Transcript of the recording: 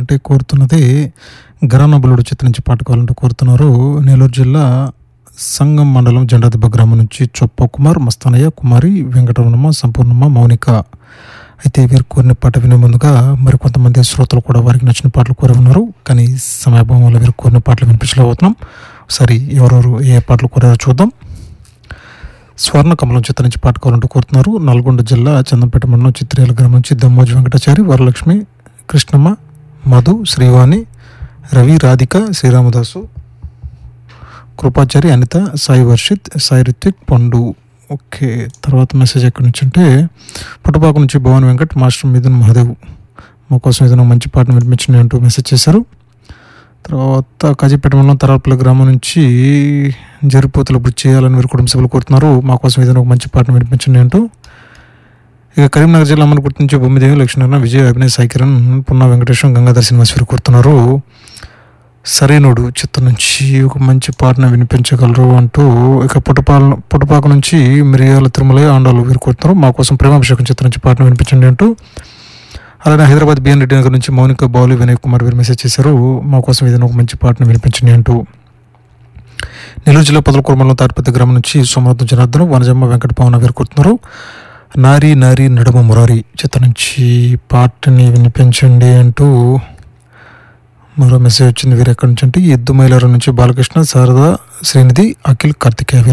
కావాలంటే కోరుతున్నది గరానబులుడు చిత్ర నుంచి పాట కావాలంటే కోరుతున్నారు నెల్లూరు జిల్లా సంగం మండలం జెండాదిబ్బ గ్రామం నుంచి చొప్ప కుమార్ మస్తానయ్య కుమారి వెంకటరమణమ్మ సంపూర్ణమ్మ మౌనిక అయితే వీరు కోరిన పాట వినే ముందుగా మరి కొంతమంది శ్రోతలు కూడా వారికి నచ్చిన పాటలు కోరి ఉన్నారు కానీ సమయాభావం వల్ల వీరు కోరిన పాటలు వినిపించలేకపోతున్నాం సరే ఎవరెవరు ఏ పాటలు కోరారో చూద్దాం స్వర్ణ కమలం చిత్ర నుంచి పాట కావాలంటూ కోరుతున్నారు నల్గొండ జిల్లా చందంపేట మండలం చిత్రేల గ్రామం నుంచి దమ్మోజి వెంకటాచారి వరలక్ష్మి కృష్ణమ్మ మధు శ్రీవాణి రవి రాధిక శ్రీరామదాసు కృపాచారి అనిత సాయి వర్షిత్ సాయి రిత్విక్ పండు ఓకే తర్వాత మెసేజ్ ఎక్కడి నుంచి అంటే పుట్టపాక నుంచి భవన్ వెంకట్ మాస్టర్ మిథున్ మహాదేవ్ మా కోసం ఏదైనా మంచి పాటను వినిపించండి అంటూ మెసేజ్ చేశారు తర్వాత కాజీపేట మండలం తరాపల్లి గ్రామం నుంచి జరిపోతులు బుక్ చేయాలని మీరు కుటుంబ సభ్యులు కోరుతున్నారు మా కోసం ఏదైనా ఒక మంచి పాటను వినిపించండి అంటూ ఇక కరీంనగర్ జిల్లా అమ్మని గుర్తించే బొమ్మిదేవి లక్ష్మీనారాయణ విజయ్ అభినయ్ సాయి కిరణ్ పున్నా వెంకటేశ్వరం గంగాధర్ శ్రీనివాస్ వీరు కోరుతున్నారు సరైనడు చిత్రం నుంచి ఒక మంచి పాటను వినిపించగలరు అంటూ ఇక పుటపాల పుటపాక నుంచి మిరియాల తిరుమల ఆండాలు వీరు కోరుతున్నారు మా కోసం ప్రేమాభిషేకం చిత్రం నుంచి పాటను వినిపించండి అంటూ అలానే హైదరాబాద్ బిఎన్ రెడ్డి నగర్ నుంచి మౌనిక బాలు వినయ్ కుమార్ వీరు మెసేజ్ చేశారు మా కోసం ఏదైనా ఒక మంచి పాటను వినిపించండి అంటూ నెల్లూరు జిల్లా పదలకూరు మండలం తాటిపత్తి గ్రామం నుంచి సోమనాథం జనార్దన్ వనజమ్మ వెంకట పవన్ వీరు కోరుతున్నారు నారి నారి నడుమ మురారి చిత్రం నుంచి పాటని వినిపించండి అంటూ మరో మెసేజ్ వచ్చింది వీరు ఎక్కడి నుంచి అంటే ఎద్దు మైలారం నుంచి బాలకృష్ణ శారద శ్రీనిధి అఖిల్ కార్తికేయ వీరు